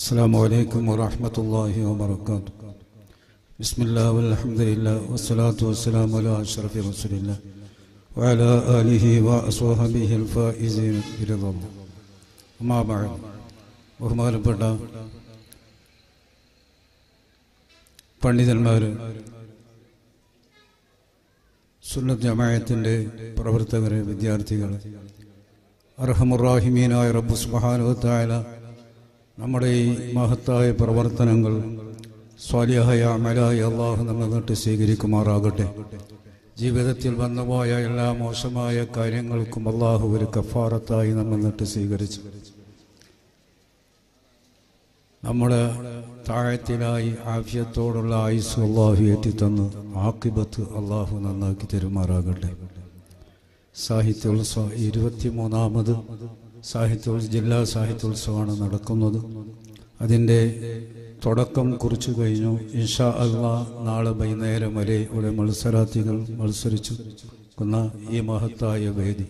السلام عليكم ورحمة الله وبركاته بسم الله والحمد لله والصلاة والسلام على أشرف رسول الله وعلى آله وأصحابه الفائزين برضا الله أما بعد ബഹുമാനപ്പെട്ട പണ്ഡിതന്മാർ സുന്നത്ത് ജമായത്തിൻ്റെ പ്രവർത്തകരെ വിദ്യാർത്ഥികൾ അർഹമുറാഹിമീനായ റബ്ബു സുബാനുവത്തായ നമ്മുടെ ഈ മഹത്തായ പ്രവർത്തനങ്ങൾ സ്വാലിയായ അമലായ അള്ളാഹു നമ്മെ നട്ട് സ്വീകരിക്കുമാറാകട്ടെ ജീവിതത്തിൽ വന്നുപോയ എല്ലാ മോശമായ കാര്യങ്ങൾക്കും അള്ളാഹു ഒരു കഫാറത്തായി നമ്മെ നട്ട് സ്വീകരിച്ചു നമ്മുടെ താഴത്തിലായി ആഫ്യത്തോടുള്ള ആയുസ് അള്ളാഹു ഏറ്റിത്തന്ന് ആക്കിബത്ത് അള്ളാഹു നന്നാക്കി തരുമാറാകട്ടെ സാഹിത്യോത്സവം ഇരുപത്തിമൂന്നാമത് സാഹിത്യോത്സവം ജില്ലാ സാഹിത്യോത്സവമാണ് നടക്കുന്നത് അതിൻ്റെ തുടക്കം കുറിച്ചു കഴിഞ്ഞു ഇൻഷാ അള്ളാ നാളെ വൈകുന്നേരം വരെ ഇവിടെ മത്സരാർത്ഥികൾ മത്സരിച്ചു ക്കുന്ന ഈ മഹത്തായ വേദി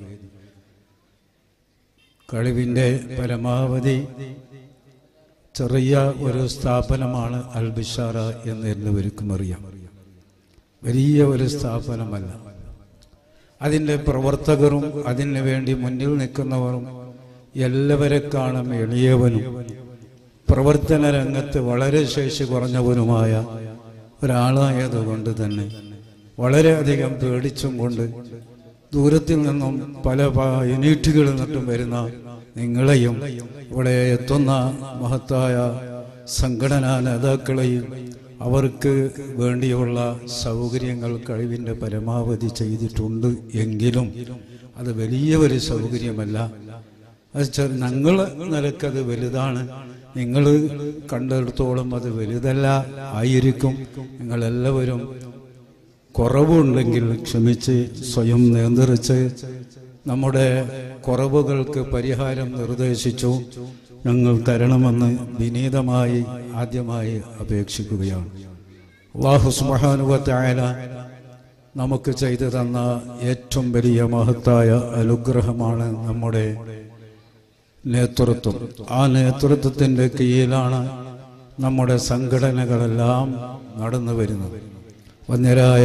കഴിവിൻ്റെ പരമാവധി ചെറിയ ഒരു സ്ഥാപനമാണ് അൽ ബിഷാറ എന്ന് എല്ലാവർക്കും അറിയാം വലിയ ഒരു സ്ഥാപനമല്ല അതിൻ്റെ പ്രവർത്തകരും അതിനു വേണ്ടി മുന്നിൽ നിൽക്കുന്നവരും എല്ലാവരെക്കാളും എളിയവനും പ്രവർത്തന രംഗത്ത് വളരെ ശേഷി കുറഞ്ഞവനുമായ ഒരാളായതുകൊണ്ട് തന്നെ വളരെയധികം പേടിച്ചും കൊണ്ട് ദൂരത്തിൽ നിന്നും പല യൂണിറ്റുകളിൽ നിന്നും വരുന്ന നിങ്ങളെയും ഇവിടെ എത്തുന്ന മഹത്തായ സംഘടനാ നേതാക്കളെയും അവർക്ക് വേണ്ടിയുള്ള സൗകര്യങ്ങൾ കഴിവിൻ്റെ പരമാവധി ചെയ്തിട്ടുണ്ട് എങ്കിലും അത് വലിയ ഒരു സൗകര്യമല്ല അത് ചെ- ഞങ്ങൾ നിലക്കത് വലുതാണ് നിങ്ങൾ കണ്ടെടുത്തോളം അത് വലുതല്ല ആയിരിക്കും നിങ്ങളെല്ലാവരും കുറവുണ്ടെങ്കിൽ ക്ഷമിച്ച് സ്വയം നിയന്ത്രിച്ച് നമ്മുടെ കുറവുകൾക്ക് പരിഹാരം നിർദ്ദേശിച്ചു ഞങ്ങൾ തരണമെന്ന് വിനീതമായി ആദ്യമായി അപേക്ഷിക്കുകയാണ് അള്ളാഹു സുബ്ഹാനഹു നമുക്ക് ചെയ്തു തന്ന ഏറ്റവും വലിയ മഹത്തായ അനുഗ്രഹമാണ് നമ്മുടെ നേതൃത്വം ആ നേതൃത്വത്തിന്റെ കീഴിലാണ് നമ്മുടെ സംഘടനകളെല്ലാം നടന്നു വരുന്നത് വന്യരായ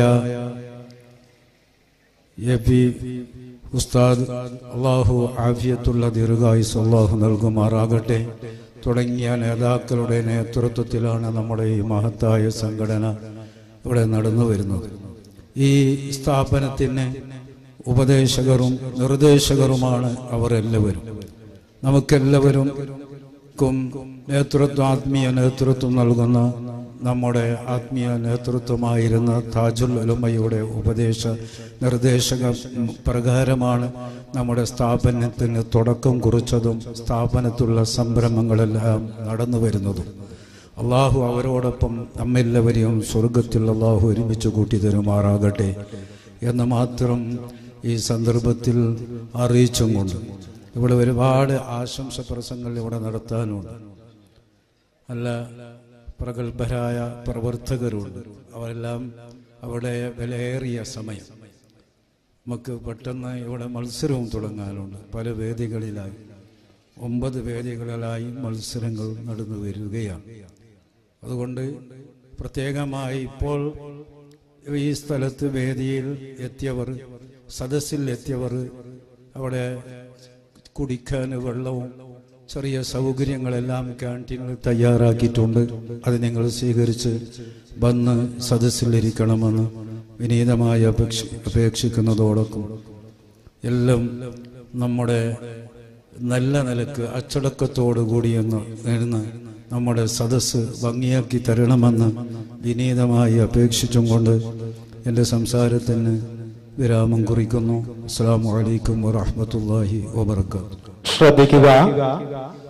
എ പി ഉസ്താദ് അള്ളാഹു ആഫിയത്തുള്ള ദീർഘായുസ് അള്ളാഹു നൽകുമാറാകട്ടെ തുടങ്ങിയ നേതാക്കളുടെ നേതൃത്വത്തിലാണ് നമ്മുടെ ഈ മഹത്തായ സംഘടന ഇവിടെ നടന്നു വരുന്നത് ഈ സ്ഥാപനത്തിന് ഉപദേശകരും നിർദ്ദേശകരുമാണ് അവർ എല്ലാവരും നമുക്കെല്ലാവരും ക്കും നേതൃത്വം ആത്മീയ നേതൃത്വം നൽകുന്ന നമ്മുടെ ആത്മീയ നേതൃത്വമായിരുന്ന താജുൽ ഉലമയുടെ ഉപദേശ നിർദ്ദേശക പ്രകാരമാണ് നമ്മുടെ സ്ഥാപനത്തിന് തുടക്കം കുറിച്ചതും സ്ഥാപനത്തിലുള്ള സംരംഭങ്ങളെല്ലാം നടന്നു വരുന്നതും അള്ളാഹു അവരോടൊപ്പം നമ്മെല്ലാവരെയും സ്വർഗത്തിൽ അള്ളാഹു ഒരുമിച്ച് കൂട്ടി തരുമാറാകട്ടെ എന്ന് മാത്രം ഈ സന്ദർഭത്തിൽ അറിയിച്ചും കൊണ്ട് ഇവിടെ ഒരുപാട് ആശംസ പ്രസംഗങ്ങൾ ഇവിടെ നടത്താനുണ്ട് നല്ല പ്രഗത്ഭരായ പ്രവർത്തകരുണ്ട് അവരെല്ലാം അവിടെ വിലയേറിയ സമയം നമുക്ക് പെട്ടെന്ന് ഇവിടെ മത്സരവും തുടങ്ങാനുണ്ട് പല വേദികളിലായി ഒമ്പത് വേദികളിലായി മത്സരങ്ങൾ നടന്നു വരികയാണ് അതുകൊണ്ട് പ്രത്യേകമായി ഇപ്പോൾ ഈ സ്ഥലത്ത് വേദിയിൽ എത്തിയവർ സദസ്സിൽ എത്തിയവർ അവിടെ കുടിക്കാൻ വെള്ളവും ചെറിയ സൗകര്യങ്ങളെല്ലാം ക്യാൻറ്റീനിൽ തയ്യാറാക്കിയിട്ടുണ്ട് അത് നിങ്ങൾ സ്വീകരിച്ച് വന്ന് സദസ്സിലിരിക്കണമെന്ന് വിനീതമായി അപേക്ഷി അപേക്ഷിക്കുന്നതോടൊപ്പം എല്ലാം നമ്മുടെ നല്ല നിലക്ക് അച്ചടക്കത്തോടു കൂടിയെന്ന് എന്ന് നമ്മുടെ സദസ്സ് ഭംഗിയാക്കി തരണമെന്ന് വിനീതമായി അപേക്ഷിച്ചും കൊണ്ട് എൻ്റെ സംസാരത്തിന് വിരാമം കുറിക്കുന്നു അസ്സാം വലൈക്കും വാഹമത്തല്ലാഹി വാബർക്കാത്തു ശ്രദ്ധിക്കുക